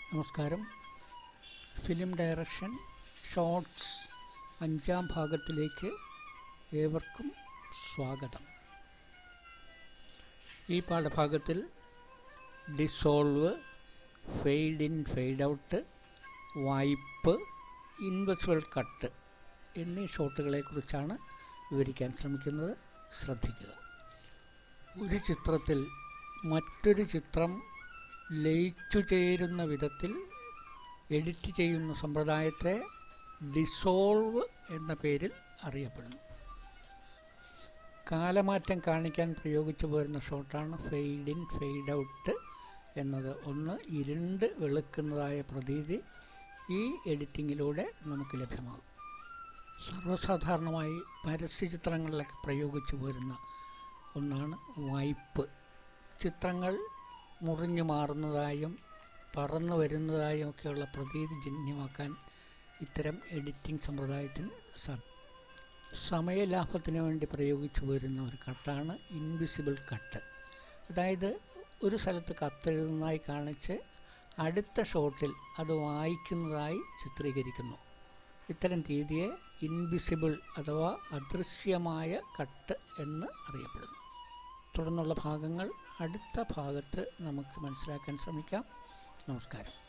നമസ്കാരം film direction shorts അഞ്ചാം ഭാഗത്തിലേക്ക് ഏവർക്കും സ്വാഗതം ഈ പാഠഭാഗത്തിൽ dissolve fade in fade out wipe invisible cut എന്നീ ഷോട്ടുകളെക്കുറിച്ചാണ് വിവരിക്കാൻ ശ്രമിക്കുന്നത് ശ്രദ്ധിക്കുക ഒരു ചിത്രത്തിൽ മറ്റൊരു ചിത്രം ലയിച്ചു ചേരുന്ന വിധത്തിൽ എഡിറ്റ് ചെയ്യുന്ന സമ്പ്രദായത്തെ ഡിസോൾവ് എന്ന പേരിൽ അറിയപ്പെടുന്നു കാലമാറ്റം കാണിക്കാൻ പ്രയോഗിച്ചു പോരുന്ന ഷോട്ടാണ് ഫെയ്ഡ് ഇൻ ഫെയ്ഡ് ഔട്ട് എന്നത് ഒന്ന് ഇരുണ്ട് വെളുക്കുന്നതായ പ്രതീതി ഈ എഡിറ്റിങ്ങിലൂടെ നമുക്ക് ലഭ്യമാകും സർവ്വസാധാരണമായി പരസ്യചിത്രങ്ങളിലൊക്കെ പ്രയോഗിച്ചു പോരുന്ന ഒന്നാണ് വായ്പ് ചിത്രങ്ങൾ മുറിഞ്ഞു മാറുന്നതായും പറന്നു വരുന്നതായും ഒക്കെയുള്ള പ്രതീതി ജന്യമാക്കാൻ ഇത്തരം എഡിറ്റിംഗ് സമ്പ്രദായത്തിന് സാധിക്കും സമയലാഭത്തിന് വേണ്ടി പ്രയോഗിച്ചു വരുന്ന ഒരു കട്ടാണ് ഇൻവിസിബിൾ കട്ട് അതായത് ഒരു സ്ഥലത്ത് കത്തെഴുതുന്നതായി കാണിച്ച് അടുത്ത ഷോട്ടിൽ അത് വായിക്കുന്നതായി ചിത്രീകരിക്കുന്നു ഇത്തരം രീതിയെ ഇൻവിസിബിൾ അഥവാ അദൃശ്യമായ കട്ട് എന്ന് അറിയപ്പെടുന്നു തുടർന്നുള്ള ഭാഗങ്ങൾ അടുത്ത ഭാഗത്ത് നമുക്ക് മനസ്സിലാക്കാൻ ശ്രമിക്കാം നമസ്കാരം